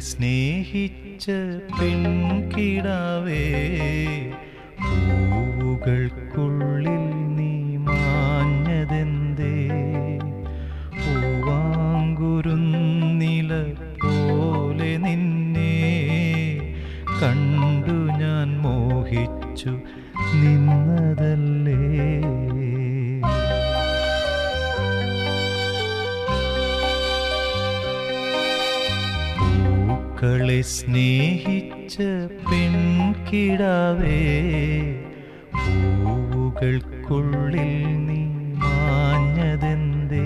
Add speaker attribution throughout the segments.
Speaker 1: സ്നേഹിച്ച പെൺകിടാവേ പൂവുകൾക്കുള്ളിൽ നീ മാഞ്ഞതെന്തേ പൂവാങ്കുരുന്നില പോലെ നിന്നെ കണ്ടു ഞാൻ മോഹിച്ചു നിന്നതല്ലേ പൂക്കളെ സ്നേഹിച്ച പെൺകിടാവേ പൂവുകൾക്കുള്ളിൽ നീ മാഞ്ഞതെന്തേ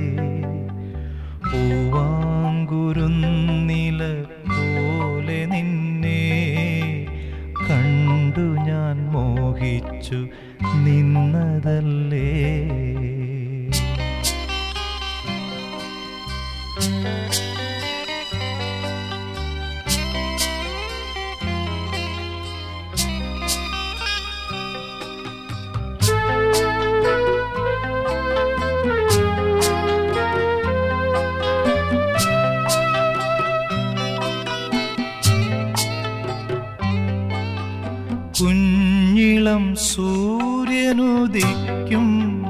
Speaker 1: പൂവാങ്കുരുന്നില പോലെ നിന്നെ കണ്ടു ഞാൻ മോഹിച്ചു നിന്നതല്ലേ കുഞ്ഞിളം സൂര്യനുദിക്കും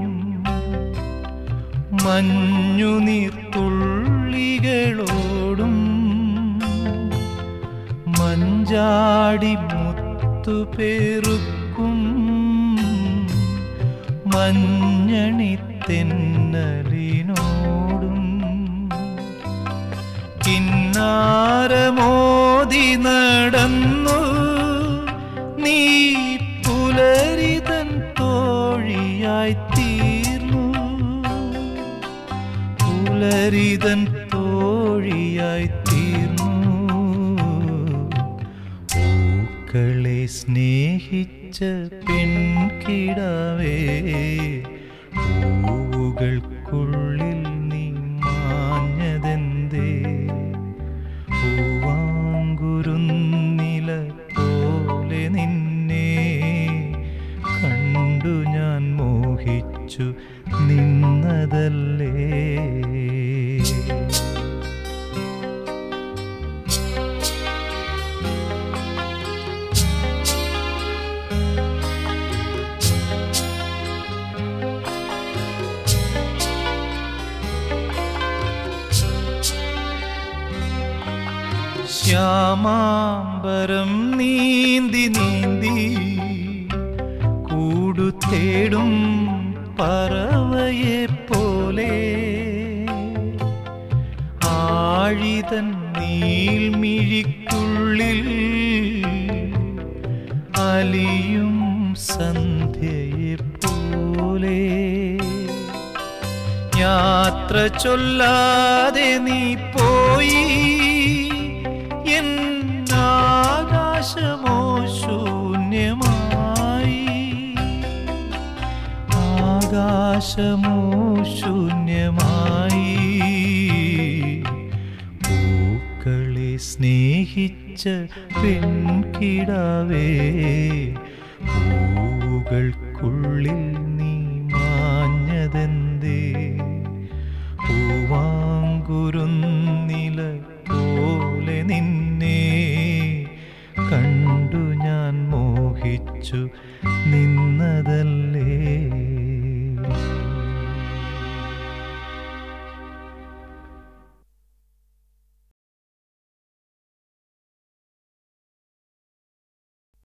Speaker 1: മഞ്ഞുനീർത്തുള്ളികളോടും മഞ്ചാടി മുത്തുപേറുക്കും മഞ്ഞണി തെന്നലിനോടും കിന്നാരമോതി നടന്നു നീ പുലരിതൻ തോഴിയായി തീർന്നു പുലരിതൻ തോഴിയായി തീർന്നു പൂക്കളെ സ്നേഹിച്ച പെൺകിടാവേ പൂവുകൾക്കുള്ളിൽ നീ മാഞ്ഞതെന്തേ പൂവാങ്കുരുന്നില പോലെ നിന്നെ കണ്ടു ഞാൻ മോഹിച്ചു നിന്നതല്ലേ ശ്യാമാംബരം നീന്തി നീന്തി കൂടു തേടും പറവയെ പോലെ ആഴിതൻ നീൽമിഴിക്കുള്ളിൽ അലിയും സന്ധ്യയെ പോലെ യാത്ര ചൊല്ലാതെ നീ പോയി എൻ ആകാശമോ ശൂന്യമായി ആകാശമോ ശൂന്യമായി പൂക്കളെ സ്നേഹിച്ച പെൺകിടാവേ പൂവുകൾക്കുള്ളിൽ നീ മാഞ്ഞതെന്തേ പൂവാങ്കുരുന്നില പോലെ നിന്നെ കണ്ടു ഞാൻ മോഹിച്ചു നിന്നതല്ലേ